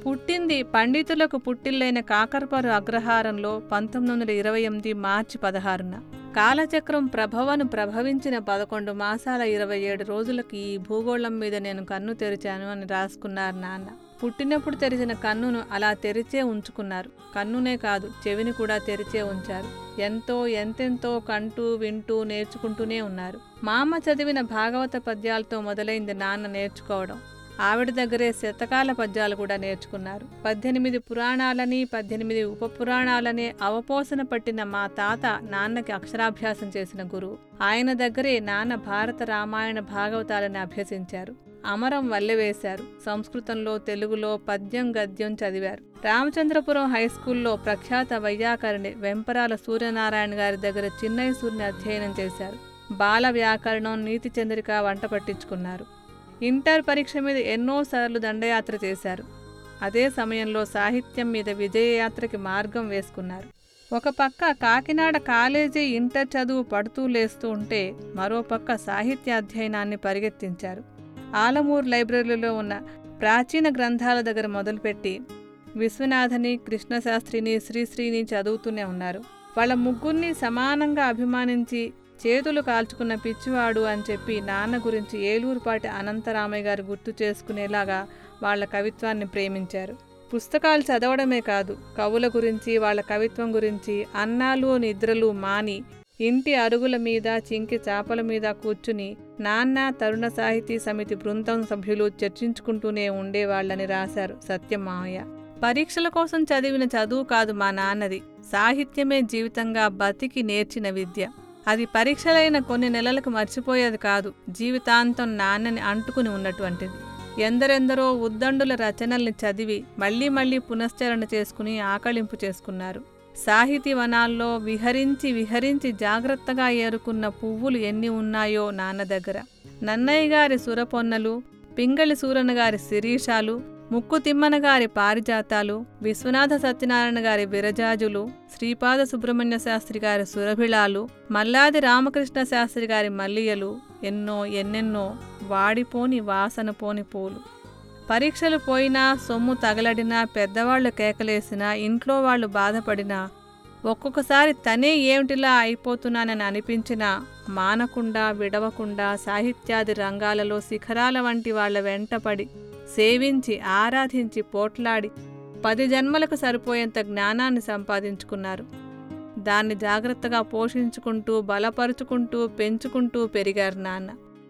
పుట్టింది పండితులకు పుట్టిల్లైన కాకరపరు అగ్రహారంలో పంతొమ్మిది వందల ఇరవై ఎనిమిది మార్చి పదహారున కాలచక్రం ప్రభవను ప్రభవించిన పదకొండు మాసాల ఇరవై ఏడు రోజులకి ఈ భూగోళం మీద నేను కన్ను తెరిచాను అని రాసుకున్నారు నాన్న పుట్టినప్పుడు తెరిచిన కన్నును అలా తెరిచే ఉంచుకున్నారు కన్నునే కాదు చెవిని కూడా తెరిచే ఉంచారు ఎంతో ఎంతెంతో కంటూ వింటూ నేర్చుకుంటూనే ఉన్నారు మా అమ్మ చదివిన భాగవత పద్యాలతో మొదలైంది నాన్న నేర్చుకోవడం ఆవిడ దగ్గరే శతకాల పద్యాలు కూడా నేర్చుకున్నారు పద్దెనిమిది పురాణాలని పద్దెనిమిది ఉపపురాణాలనే అవపోసన పట్టిన మా తాత నాన్నకి అక్షరాభ్యాసం చేసిన గురువు ఆయన దగ్గరే నాన్న భారత రామాయణ భాగవతాలని అభ్యసించారు అమరం వల్లెవేశారు సంస్కృతంలో తెలుగులో పద్యం గద్యం చదివారు రామచంద్రపురం హై స్కూల్లో ప్రఖ్యాత వైయాకరణి వెంపరాల సూర్యనారాయణ గారి దగ్గర చిన్నయ్య సూర్యుని అధ్యయనం చేశారు బాల వ్యాకరణం నీతి చంద్రిక వంట పట్టించుకున్నారు ఇంటర్ పరీక్ష మీద ఎన్నోసార్లు దండయాత్ర చేశారు అదే సమయంలో సాహిత్యం మీద విజయయాత్రకి మార్గం వేసుకున్నారు ఒక పక్క కాకినాడ కాలేజీ ఇంటర్ చదువు పడుతూ లేస్తూ ఉంటే మరో పక్క సాహిత్య అధ్యయనాన్ని పరిగెత్తించారు ఆలమూరు లైబ్రరీలో ఉన్న ప్రాచీన గ్రంథాల దగ్గర మొదలుపెట్టి విశ్వనాథని కృష్ణశాస్త్రిని శ్రీశ్రీని చదువుతూనే ఉన్నారు వాళ్ళ ముగ్గురిని సమానంగా అభిమానించి చేతులు కాల్చుకున్న పిచ్చివాడు అని చెప్పి నాన్న గురించి ఏలూరుపాటి అనంతరామయ్య గారు గుర్తు చేసుకునేలాగా వాళ్ళ కవిత్వాన్ని ప్రేమించారు పుస్తకాలు చదవడమే కాదు కవుల గురించి వాళ్ళ కవిత్వం గురించి అన్నాలు నిద్రలు మాని ఇంటి అరుగుల మీద చింకి చాపల మీద కూర్చుని నాన్న తరుణ సాహితీ సమితి బృందం సభ్యులు చర్చించుకుంటూనే ఉండేవాళ్ళని రాశారు సత్యమాయ పరీక్షల కోసం చదివిన చదువు కాదు మా నాన్నది సాహిత్యమే జీవితంగా బతికి నేర్చిన విద్య అది పరీక్షలైన కొన్ని నెలలకు మర్చిపోయేది కాదు జీవితాంతం నాన్నని అంటుకుని ఉన్నటువంటిది ఎందరెందరో ఉద్దండుల రచనల్ని చదివి మళ్ళీ మళ్ళీ పునశ్చరణ చేసుకుని ఆకళింపు చేసుకున్నారు సాహితీ వనాల్లో విహరించి విహరించి జాగ్రత్తగా ఏరుకున్న పువ్వులు ఎన్ని ఉన్నాయో నాన్న దగ్గర నన్నయ్య గారి సురపొన్నలు పింగళి సూరన్న గారి శిరీషాలు ముక్కు తిమ్మన గారి పారిజాతాలు విశ్వనాథ సత్యనారాయణ గారి విరజాజులు శ్రీపాద సుబ్రహ్మణ్య శాస్త్రి గారి సురభిళాలు మల్లాది రామకృష్ణ శాస్త్రి గారి మల్లియలు ఎన్నో ఎన్నెన్నో వాడిపోని వాసన పోని పూలు పరీక్షలు పోయినా సొమ్ము తగలడినా పెద్దవాళ్లు కేకలేసినా ఇంట్లో వాళ్ళు బాధపడినా ఒక్కొక్కసారి తనే ఏమిటిలా అయిపోతున్నానని అనిపించినా మానకుండా విడవకుండా సాహిత్యాది రంగాలలో శిఖరాల వంటి వాళ్ల వెంటపడి సేవించి ఆరాధించి పోట్లాడి పది జన్మలకు సరిపోయేంత జ్ఞానాన్ని సంపాదించుకున్నారు దాన్ని జాగ్రత్తగా పోషించుకుంటూ బలపరుచుకుంటూ పెంచుకుంటూ పెరిగారు నాన్న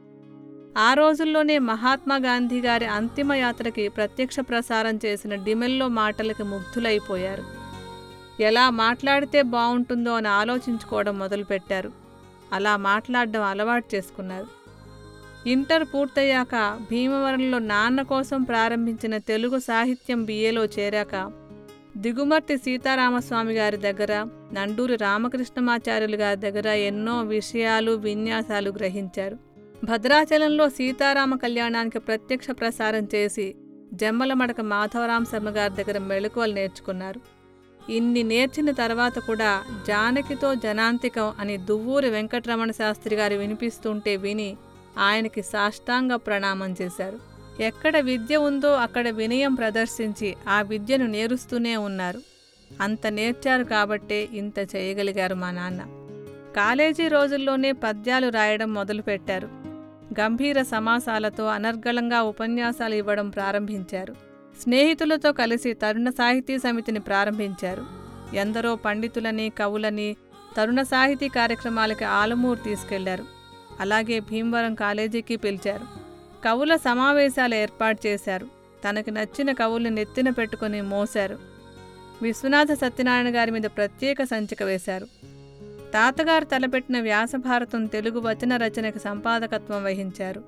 ఆ రోజుల్లోనే మహాత్మా గాంధీ గారి అంతిమ యాత్రకి ప్రత్యక్ష ప్రసారం చేసిన డిమెల్లో మాటలకి ముగ్ధులైపోయారు ఎలా మాట్లాడితే బాగుంటుందో అని ఆలోచించుకోవడం మొదలుపెట్టారు అలా మాట్లాడడం అలవాటు చేసుకున్నారు ఇంటర్ పూర్తయ్యాక భీమవరంలో నాన్న కోసం ప్రారంభించిన తెలుగు సాహిత్యం బిఏలో చేరాక దిగుమర్తి సీతారామస్వామి గారి దగ్గర నండూరి రామకృష్ణమాచార్యులు గారి దగ్గర ఎన్నో విషయాలు విన్యాసాలు గ్రహించారు భద్రాచలంలో సీతారామ కళ్యాణానికి ప్రత్యక్ష ప్రసారం చేసి జమ్మలమడక మాధవరాం శర్మ గారి దగ్గర మెళకువలు నేర్చుకున్నారు ఇన్ని నేర్చిన తర్వాత కూడా జానకితో జనాంతికం అని దువ్వూరి వెంకటరమణ శాస్త్రి గారు వినిపిస్తుంటే విని ఆయనకి సాష్టాంగ ప్రణామం చేశారు ఎక్కడ విద్య ఉందో అక్కడ వినయం ప్రదర్శించి ఆ విద్యను నేరుస్తూనే ఉన్నారు అంత నేర్చారు కాబట్టే ఇంత చేయగలిగారు మా నాన్న కాలేజీ రోజుల్లోనే పద్యాలు రాయడం మొదలుపెట్టారు గంభీర సమాసాలతో అనర్గళంగా ఉపన్యాసాలు ఇవ్వడం ప్రారంభించారు స్నేహితులతో కలిసి తరుణ సాహితీ సమితిని ప్రారంభించారు ఎందరో పండితులని కవులని తరుణ సాహితీ కార్యక్రమాలకి ఆలమూరు తీసుకెళ్లారు అలాగే భీమవరం కాలేజీకి పిలిచారు కవుల సమావేశాలు ఏర్పాటు చేశారు తనకి నచ్చిన కవుల్ని నెత్తిన పెట్టుకుని మోశారు విశ్వనాథ సత్యనారాయణ గారి మీద ప్రత్యేక సంచిక వేశారు తాతగారు తలపెట్టిన వ్యాసభారతం తెలుగు వచన రచనకు సంపాదకత్వం వహించారు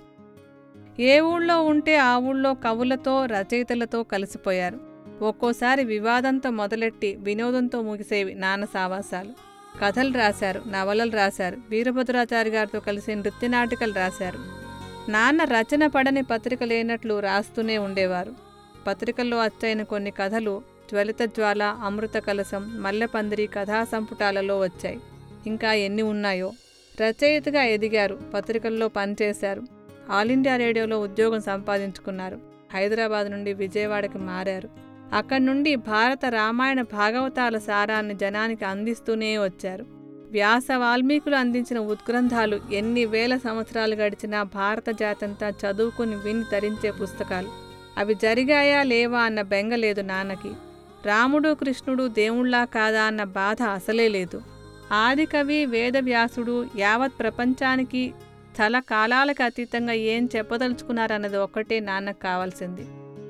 ఏ ఊళ్ళో ఉంటే ఆ ఊళ్ళో కవులతో రచయితలతో కలిసిపోయారు ఒక్కోసారి వివాదంతో మొదలెట్టి వినోదంతో ముగిసేవి నాన్న సావాసాలు కథలు రాశారు నవలలు రాశారు వీరభద్రాచారి గారితో కలిసి నృత్య నాటికలు రాశారు నాన్న రచన పడని పత్రిక లేనట్లు రాస్తూనే ఉండేవారు పత్రికల్లో అచ్చైన కొన్ని కథలు జ్వలిత జ్వాల అమృత కలశం మల్లెపందిరి కథా సంపుటాలలో వచ్చాయి ఇంకా ఎన్ని ఉన్నాయో రచయితగా ఎదిగారు పత్రికల్లో పనిచేశారు ఆల్ ఇండియా రేడియోలో ఉద్యోగం సంపాదించుకున్నారు హైదరాబాద్ నుండి విజయవాడకి మారారు అక్కడి నుండి భారత రామాయణ భాగవతాల సారాన్ని జనానికి అందిస్తూనే వచ్చారు వ్యాస వాల్మీకులు అందించిన ఉద్గ్రంథాలు ఎన్ని వేల సంవత్సరాలు గడిచినా భారత జాతంతా చదువుకుని విని తరించే పుస్తకాలు అవి జరిగాయా లేవా అన్న బెంగ లేదు నాన్నకి రాముడు కృష్ణుడు దేవుళ్ళా కాదా అన్న బాధ అసలే లేదు ఆదికవి వేదవ్యాసుడు యావత్ ప్రపంచానికి స్థల కాలాలకు అతీతంగా ఏం చెప్పదలుచుకున్నారన్నది ఒక్కటే నాన్నకు కావాల్సింది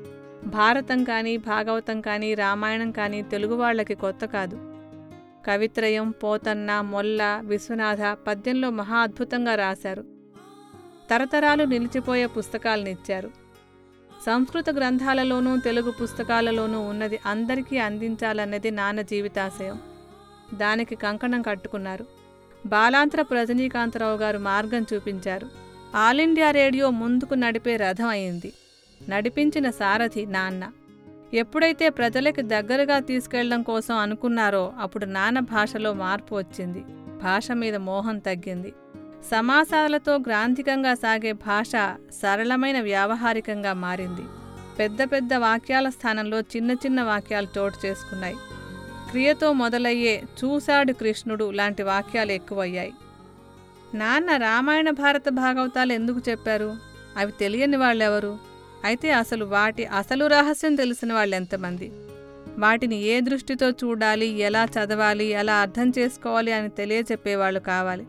భారతం కానీ భాగవతం కానీ రామాయణం కానీ తెలుగు వాళ్ళకి కొత్త కాదు కవిత్రయం పోతన్న మొల్ల విశ్వనాథ పద్యంలో మహా అద్భుతంగా రాశారు తరతరాలు నిలిచిపోయే పుస్తకాలనిచ్చారు సంస్కృత గ్రంథాలలోనూ తెలుగు పుస్తకాలలోనూ ఉన్నది అందరికీ అందించాలన్నది నాన్న జీవితాశయం దానికి కంకణం కట్టుకున్నారు బాలాంతరపు రజనీకాంతరావు గారు మార్గం చూపించారు ఆల్ ఇండియా రేడియో ముందుకు నడిపే రథం అయింది నడిపించిన సారథి నాన్న ఎప్పుడైతే ప్రజలకి దగ్గరగా తీసుకెళ్లడం కోసం అనుకున్నారో అప్పుడు నాన్న భాషలో మార్పు వచ్చింది భాష మీద మోహం తగ్గింది సమాసాలతో గ్రాంధికంగా సాగే భాష సరళమైన వ్యావహారికంగా మారింది పెద్ద పెద్ద వాక్యాల స్థానంలో చిన్న చిన్న వాక్యాలు చోటు చేసుకున్నాయి క్రియతో మొదలయ్యే చూశాడు కృష్ణుడు లాంటి వాక్యాలు ఎక్కువయ్యాయి నాన్న రామాయణ భారత భాగవతాలు ఎందుకు చెప్పారు అవి తెలియని వాళ్ళెవరు అయితే అసలు వాటి అసలు రహస్యం తెలిసిన వాళ్ళు ఎంతమంది వాటిని ఏ దృష్టితో చూడాలి ఎలా చదవాలి ఎలా అర్థం చేసుకోవాలి అని తెలియచెప్పేవాళ్ళు కావాలి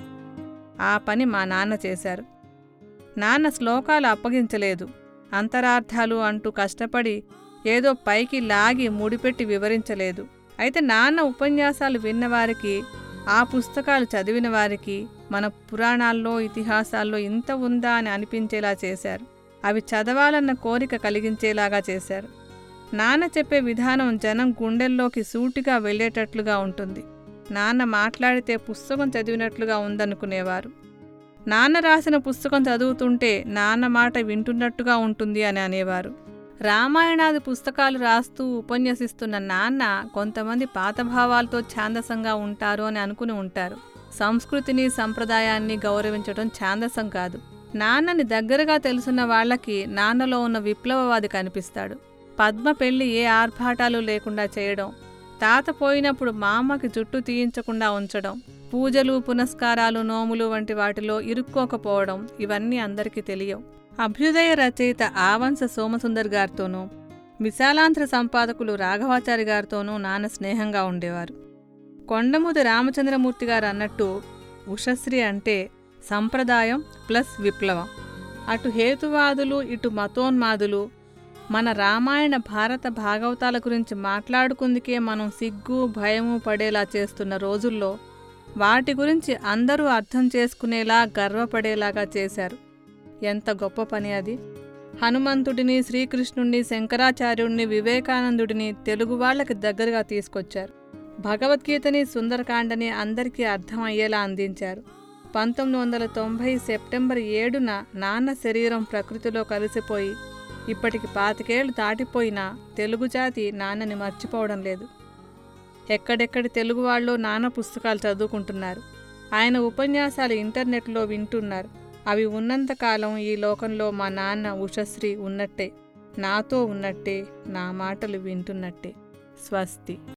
ఆ పని మా నాన్న చేశారు నాన్న శ్లోకాలు అప్పగించలేదు అంతరార్థాలు అంటూ కష్టపడి ఏదో పైకి లాగి ముడిపెట్టి వివరించలేదు అయితే నాన్న ఉపన్యాసాలు విన్నవారికి ఆ పుస్తకాలు చదివిన వారికి మన పురాణాల్లో ఇతిహాసాల్లో ఇంత ఉందా అని అనిపించేలా చేశారు అవి చదవాలన్న కోరిక కలిగించేలాగా చేశారు నాన్న చెప్పే విధానం జనం గుండెల్లోకి సూటిగా వెళ్ళేటట్లుగా ఉంటుంది నాన్న మాట్లాడితే పుస్తకం చదివినట్లుగా ఉందనుకునేవారు నాన్న రాసిన పుస్తకం చదువుతుంటే నాన్న మాట వింటున్నట్టుగా ఉంటుంది అని అనేవారు రామాయణాది పుస్తకాలు రాస్తూ ఉపన్యసిస్తున్న నాన్న కొంతమంది పాత భావాలతో ఛాందసంగా ఉంటారు అని అనుకుని ఉంటారు సంస్కృతిని సంప్రదాయాన్ని గౌరవించడం ఛాందసం కాదు నాన్నని దగ్గరగా తెలుసున్న వాళ్ళకి నాన్నలో ఉన్న విప్లవవాది కనిపిస్తాడు పద్మ పెళ్లి ఏ ఆర్భాటాలు లేకుండా చేయడం తాత పోయినప్పుడు మా అమ్మకి జుట్టు తీయించకుండా ఉంచడం పూజలు పునస్కారాలు నోములు వంటి వాటిలో ఇరుక్కోకపోవడం ఇవన్నీ అందరికీ తెలియవు అభ్యుదయ రచయిత ఆవంశ సోమసుందర్ గారితోనూ విశాలాంధ్ర సంపాదకులు రాఘవాచారి గారితోనూ నాన్న స్నేహంగా ఉండేవారు కొండముది రామచంద్రమూర్తి గారు అన్నట్టు ఉషశ్రీ అంటే సంప్రదాయం ప్లస్ విప్లవం అటు హేతువాదులు ఇటు మతోన్మాదులు మన రామాయణ భారత భాగవతాల గురించి మాట్లాడుకుందుకే మనం సిగ్గు భయము పడేలా చేస్తున్న రోజుల్లో వాటి గురించి అందరూ అర్థం చేసుకునేలా గర్వపడేలాగా చేశారు ఎంత గొప్ప పని అది హనుమంతుడిని శ్రీకృష్ణుణ్ణి శంకరాచార్యుణ్ణి వివేకానందుడిని తెలుగు వాళ్ళకి దగ్గరగా తీసుకొచ్చారు భగవద్గీతని సుందరకాండని అందరికీ అర్థమయ్యేలా అందించారు పంతొమ్మిది వందల తొంభై సెప్టెంబర్ ఏడున నాన్న శరీరం ప్రకృతిలో కలిసిపోయి ఇప్పటికి పాతికేళ్లు దాటిపోయినా తెలుగు జాతి నాన్నని మర్చిపోవడం లేదు ఎక్కడెక్కడి తెలుగు వాళ్ళు నాన్న పుస్తకాలు చదువుకుంటున్నారు ఆయన ఉపన్యాసాలు ఇంటర్నెట్లో వింటున్నారు అవి ఉన్నంతకాలం ఈ లోకంలో మా నాన్న ఉషశ్రీ ఉన్నట్టే నాతో ఉన్నట్టే నా మాటలు వింటున్నట్టే స్వస్తి